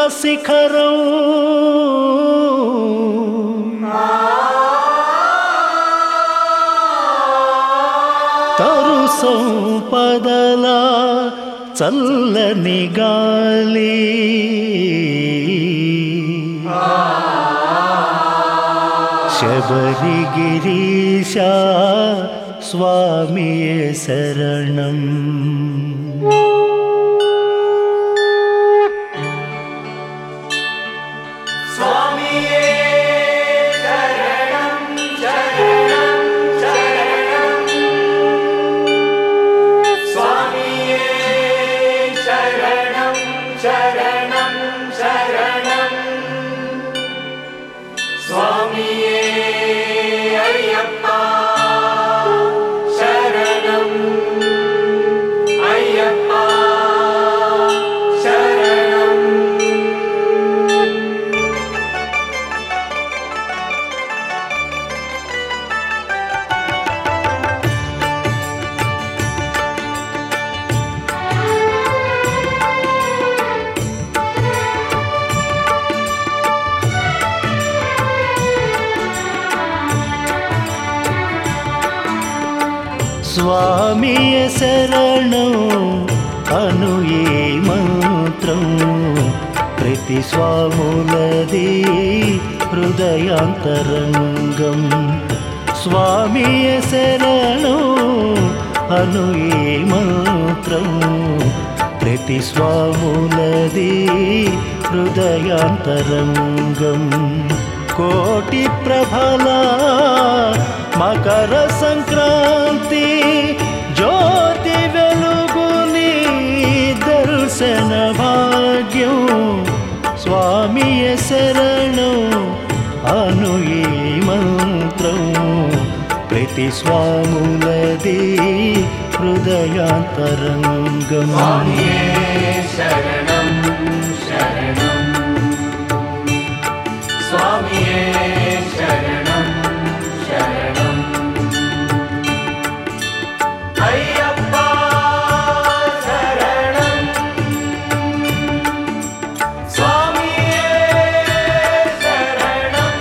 శిఖరం తరు సంపదల చల్లని గాలి శబరిగిరీశ స్వామియే శరణం స్వామియే శరణం శరణం శరణం స్వామియే శరణం శరణం శరణం స్వామియే అయ్యప్ప శరణం అయ్యప్ప శరణం స్వామియ శరణం అను ఈ మంత్రం ప్రతి స్వాములది హృదయాంతరంగం స్వామియ శరణం అను ఈ మంత్రం ప్రతి స్వాములది హృదయాంతరంగం కోటి ప్రభల మకర సంక్రాంతి జ్యోతి వెలుగుని దర్శన భాగ్యం స్వామియ శరణం అను ఈ మంత్రం ప్రతి స్వాములది హృదయాంతరంగం స్వామియే శరణం శరణం స్వామియే శరణం శరణం అయ్యప్ప శరణం స్వామియే శరణం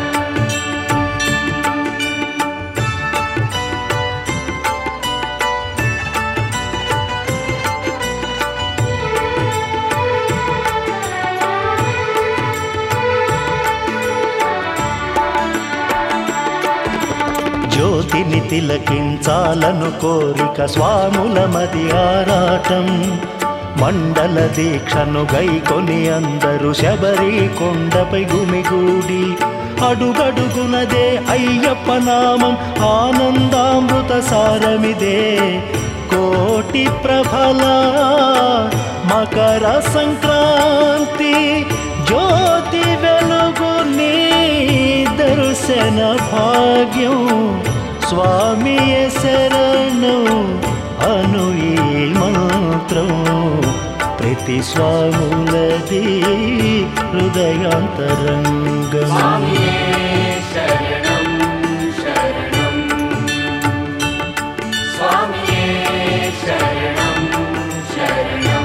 జ్యోతిని తిలకించాలను కోరిక స్వాముల మది ఆరాటం మండల దీక్షను గైకొని అందరూ శబరి కొండపై గుమిగూడి అడుగడుగునదే అయ్యప్ప నామం ఆనందామృత సారమిదే కోటి ప్రభల మకర సంక్రాంతి జ్యోతి వెలుగుని దర్శన భాగ్యం స్వామియ శరణం అను ఈ మంత్రం ప్రతి స్వాములది హృదయాంతరంగం స్వామియే శరణం శరణం స్వామియే శరణం శరణం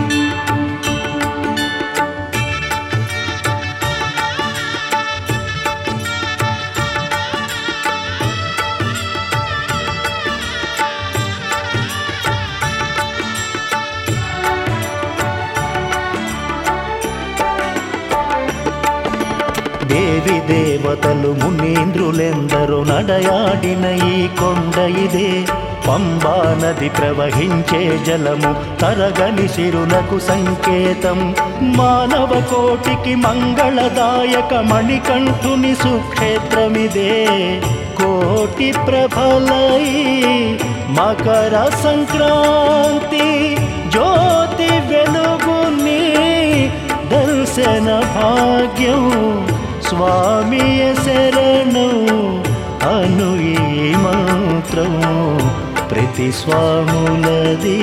దేవి దేవతలు మునీంద్రులెందరూ నడయాడిన ఈ కొండ ఇదే పంబా నది ప్రవహించే జలము తరగని సిరులకు సంకేతం మానవ కోటికి మంగళదాయక మణికంఠుని సుక్షేత్రమిదే కోటి ప్రభలై మకర సంక్రాంతి జ్యోతి వెలుగుని దర్శన భాగ్యం స్వామియ శరణం అను ఈ మంత్రం ప్రతి స్వాములది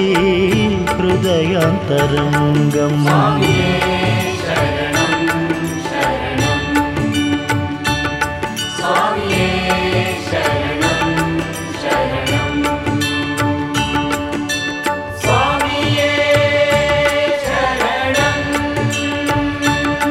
హృదయాంతరంగం స్వామియే శరణం శరణం స్వామియే శరణం శరణం స్వామియే శరణం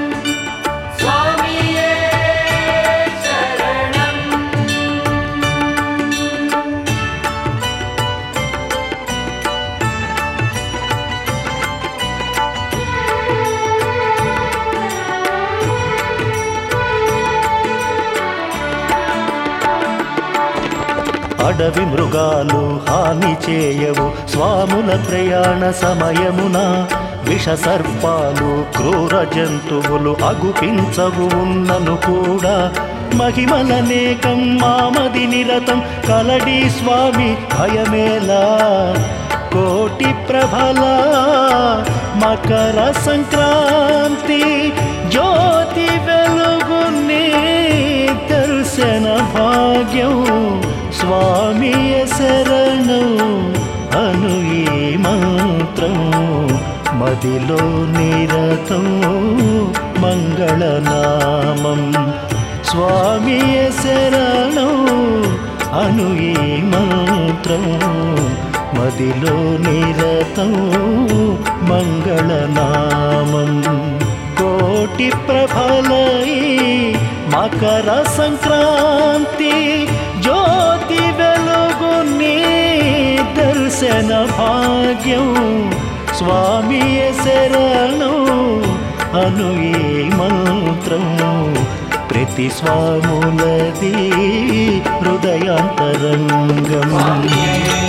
అడవి మృగాలు హాని చేయవు స్వాముల ప్రయాణ సమయమున విష సర్పాలు క్రూర జంతువులు అగుపించవు ఉన్నను కూడా మహిమలనేకం మామది నిరతం కలడి స్వామి భయమేలా కోటి ప్రభల మకర సంక్రాంతి జ్యోతి వెలుగుని దర్శన భాగ్యం స్వామి శరణం అను ఈ మంత్రం మదిలో నిరతం మంగళనామం స్వామి శరణం అను ఈ మంత్రం మదిలో నిరతం మంగళనామం కోటి ప్రభలై మకర సంక్రాంతి జ్యోతి వెలుగుని దర్శన భాగ్యం స్వామి శరణం అను ఈ మంత్రం ప్రతి స్వాములది హృదయాంతరంగం స్వామియే